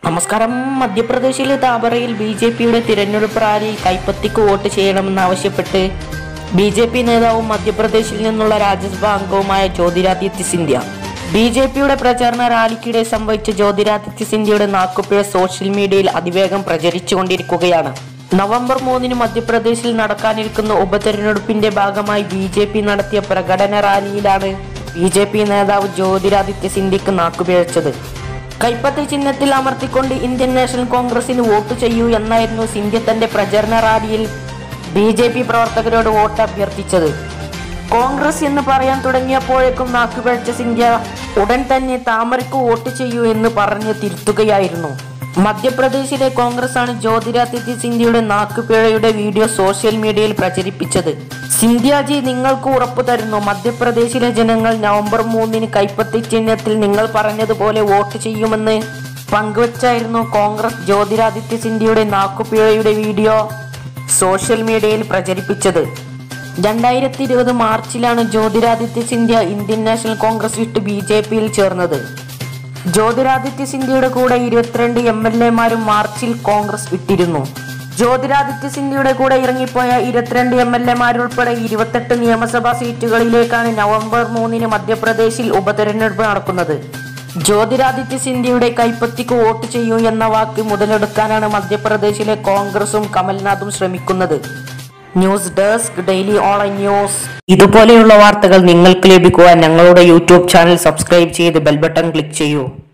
നമസ്കാരം മധ്യപ്രദേശിലെ താബറയിൽ B J പിയുടെ തിരഞ്ഞെടുപ്പ് റാലിയിൽ കൈപ്പത്തിക്ക് വോട്ട് ചെയ്യണമെന്നാവശ്യപ്പെട്ട് ബി ജെ പി നേതാവും മധ്യപ്രദേശിൽ നിന്നുള്ള രാജ്യസഭാ അംഗവുമായ ജ്യോതിരാദിത്യ സിന്ധ്യ ബി ജെ പിയുടെ പ്രചാരണ റാലിക്കിടെ സംഭവിച്ച ജ്യോതിരാദിത്യ സിന്ധ്യയുടെ നാക്കുപിഴ സോഷ്യൽ മീഡിയയിൽ അതിവേഗം പ്രചരിച്ചുകൊണ്ടിരിക്കുകയാണ് നവംബർ മൂന്നിന് മധ്യപ്രദേശിൽ നടക്കാനിരിക്കുന്ന ഉപതെരഞ്ഞെടുപ്പിന്റെ ഭാഗമായി ബി ജെ പി നടത്തിയ പ്രകടന റാലിയിലാണ് ബി ജെ പി നേതാവ് ജ്യോതിരാദിത്യ സിന്ധ്യക്ക് നാക്കുപിഴച്ചത് കൈപ്പത്തി ചിഹ്നത്തിൽ അമർത്തിക്കൊണ്ട് ഇന്ത്യൻ നാഷണൽ കോൺഗ്രസിന് വോട്ട് ചെയ്യൂ എന്നായിരുന്നു സിന്ധ്യ തന്റെ പ്രചരണ റാലിയിൽ ബി ജെ പി പ്രവർത്തകരോട് വോട്ട് അഭ്യർത്ഥിച്ചത് കോൺഗ്രസ് എന്ന് പറയാൻ തുടങ്ങിയപ്പോഴേക്കും നാക്കുപിഴച്ച സിന്ധ്യ ഉടൻ തന്നെ താമരയ്ക്ക് വോട്ട് ചെയ്യൂ എന്ന് പറഞ്ഞ് തിരുത്തുകയായിരുന്നു മധ്യപ്രദേശിലെ കോൺഗ്രസ് ആണ് ജ്യോതിരാദിത്യ സിന്ധ്യയുടെ നാക്കുപിഴയുടെ വീഡിയോ സോഷ്യൽ മീഡിയയിൽ പ്രചരിപ്പിച്ചത് സിന്ധ്യാജി നിങ്ങൾക്ക് ഉറപ്പു തരുന്നു മധ്യപ്രദേശിലെ ജനങ്ങൾ നവംബർ മൂന്നിന് കൈപ്പത്തി ചിഹ്നത്തിൽ നിങ്ങൾ പറഞ്ഞതുപോലെ വോട്ട് ചെയ്യുമെന്ന് പങ്കുവച്ചായിരുന്നു കോൺഗ്രസ് ജ്യോതിരാദിത്യ സിന്ധ്യയുടെ നാക്കുപിഴയുടെ വീഡിയോ സോഷ്യൽ മീഡിയയിൽ പ്രചരിപ്പിച്ചത് രണ്ടായിരത്തി ഇരുപത് മാർച്ചിലാണ് ജ്യോതിരാദിത്യ സിന്ധ്യ ഇന്ത്യൻ നാഷണൽ കോൺഗ്രസ് വിട്ട് ബി ജെ പിയിൽ ചേർന്നത് ജ്യോതിരാദിത്യ സിന്ധ്യയുടെ കൂടെ ഇരുപത്തിരണ്ട് എം എൽ എമാരും മാർച്ചിൽ കോൺഗ്രസ് വിട്ടിരുന്നു ജ്യോതിരാദിത്യ സിന്ധ്യയുടെ കൂടെ ഇറങ്ങിപ്പോയ ഇരുപത്തിരണ്ട് എം എൽ എമാരുൾപ്പെടെ ഇരുപത്തെട്ട് നിയമസഭാ സീറ്റുകളിലേക്കാണ് നവംബർ മൂന്നിന് മധ്യപ്രദേശിൽ ഉപതെരഞ്ഞെടുപ്പ് നടക്കുന്നത് ജ്യോതിരാദിത്യ സിന്ധ്യയുടെ കൈപ്പത്തിക്ക് വോട്ട് ചെയ്യൂ എന്ന വാക്ക് മുതലെടുക്കാനാണ് മധ്യപ്രദേശിലെ കോൺഗ്രസും കമൽനാഥും ശ്രമിക്കുന്നത് news desk daily online news ഇതുപോലെയുള്ള വാർത്തകൾ നിങ്ങൾക്ക് ലഭിക്കുവാൻ ഞങ്ങളുടെ യൂട്യൂബ് ചാനൽ സബ്സ്ക്രൈബ് ചെയ്ത് ബെൽ ബട്ടൺ ക്ലിക്ക് ചെയ്യൂ